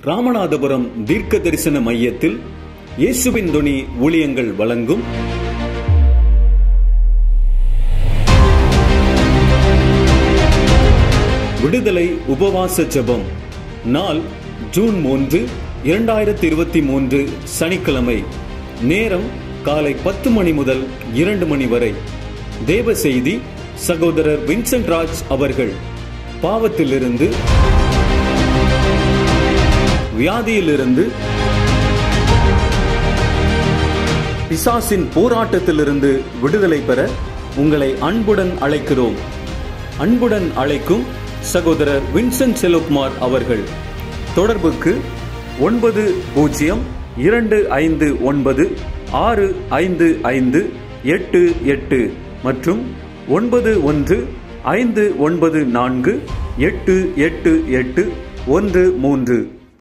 ராமநாதபுரம் தீர்க்க தரிசன மையத்தில் இயேசுவின் துணி ஊழியங்கள் வழங்கும் விடுதலை உபவாச ஜெபம் நாள் ஜூன் மூன்று இரண்டாயிரத்தி இருபத்தி மூன்று சனிக்கிழமை நேரம் காலை பத்து மணி முதல் இரண்டு மணி வரை தேவ செய்தி சகோதரர் வின்சென்ட் ராஜ் அவர்கள் பாவத்திலிருந்து வியாதியிலிருந்து பிசாசின் போராட்டத்திலிருந்து விடுதலை பெற உங்களை அன்புடன் அழைக்கிறோம் அன்புடன் அழைக்கும் சகோதரர் வின்சென்ட் செல்வகுமார் அவர்கள் தொடர்புக்கு ஒன்பது பூஜ்ஜியம் இரண்டு ஐந்து ஒன்பது ஆறு ஐந்து ஐந்து எட்டு எட்டு மற்றும் ஒன்பது ஒன்று ஐந்து ஒன்பது நான்கு எட்டு எட்டு எட்டு ஒன்று மூன்று